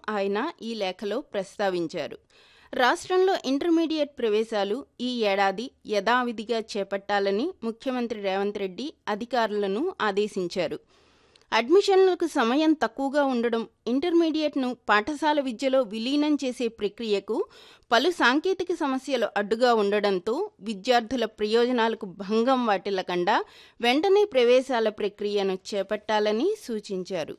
ఆయన ఈ లేఖలో ప్రస్తావించారు రాష్ట్రంలో ఇంటర్మీడియట్ ప్రవేశాలు ఈ ఏడాది యథావిధిగా చేపట్టాలని ముఖ్యమంత్రి రేవంత్ రెడ్డి అధికారులను ఆదేశించారు అడ్మిషన్లకు సమయం తక్కువగా ఉండడం ఇంటర్మీడియట్ను పాఠశాల విద్యలో విలీనం చేసే ప్రక్రియకు పలు సాంకేతిక సమస్యలు అడ్డుగా ఉండడంతో విద్యార్థుల ప్రయోజనాలకు భంగం వాటిల్లకుండా వెంటనే ప్రవేశాల ప్రక్రియను చేపట్టాలని సూచించారు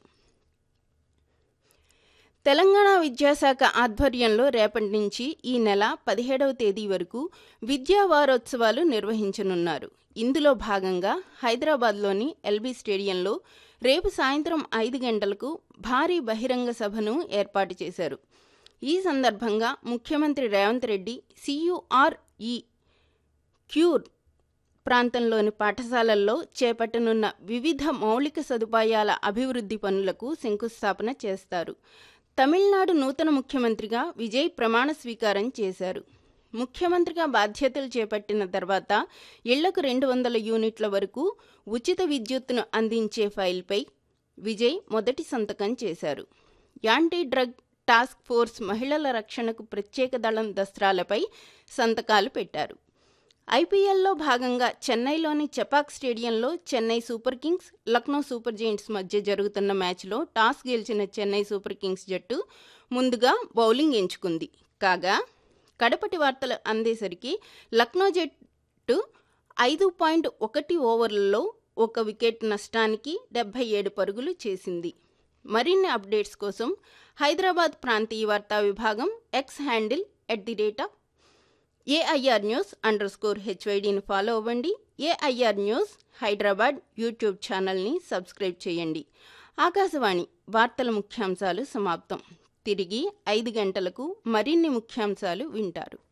తెలంగాణ విద్యాశాఖ ఆధ్వర్యంలో రేపటి నుంచి ఈ నెల పదిహేడవ తేదీ వరకు విద్యా వారోత్సవాలు నిర్వహించనున్నారు ఇందులో భాగంగా హైదరాబాద్లోని ఎల్బీ స్టేడియంలో రేపు సాయంత్రం ఐదు గంటలకు భారీ బహిరంగ సభను ఏర్పాటు చేశారు ఈ సందర్భంగా ముఖ్యమంత్రి రేవంత్ రెడ్డి సియుఆర్ఈ క్యూర్ ప్రాంతంలోని పాఠశాలల్లో చేపట్టనున్న వివిధ మౌలిక సదుపాయాల అభివృద్ధి పనులకు శంకుస్థాపన చేస్తారు తమిళనాడు నూతన ముఖ్యమంత్రిగా విజయ్ ప్రమాణ స్వీకారం చేశారు ముఖ్యమంత్రిగా బాధ్యతలు చేపట్టిన తర్వాత ఇళ్లకు రెండు వందల యూనిట్ల వరకు ఉచిత విద్యుత్తును అందించే ఫైల్పై విజయ్ మొదటి సంతకం చేశారు యాంటీ డ్రగ్ టాస్క్ ఫోర్స్ మహిళల రక్షణకు ప్రత్యేక దళం దస్త్రాలపై సంతకాలు పెట్టారు ఐపీఎల్లో భాగంగా చెన్నైలోని చెపాక్ స్టేడియంలో Chennai Super Kings Lucknow Super Giants మధ్య జరుగుతున్న మ్యాచ్లో టాస్ గెలిచిన చెన్నై సూపర్ కింగ్స్ జట్టు ముందుగా బౌలింగ్ ఎంచుకుంది కాగా కడపటి వార్తలు అందేసరికి లక్నో జట్టు ఐదు పాయింట్ ఒకటి ఓవర్లలో ఒక వికెట్ నష్టానికి డెబ్బై ఏడు పరుగులు చేసింది మరిన్ని అప్డేట్స్ కోసం హైదరాబాద్ ప్రాంతీయ వార్తా విభాగం X handle at the rate of AIR news underscore హెచ్వైడిని ఫాలో అవ్వండి ఏఐఆర్ న్యూస్ హైదరాబాద్ యూట్యూబ్ ఛానల్ని సబ్స్క్రైబ్ చేయండి ఆకాశవాణి వార్తల ముఖ్యాంశాలు సమాప్తం తిరిగి ఐదు గంటలకు మరిన్ని ముఖ్యాంశాలు వింటారు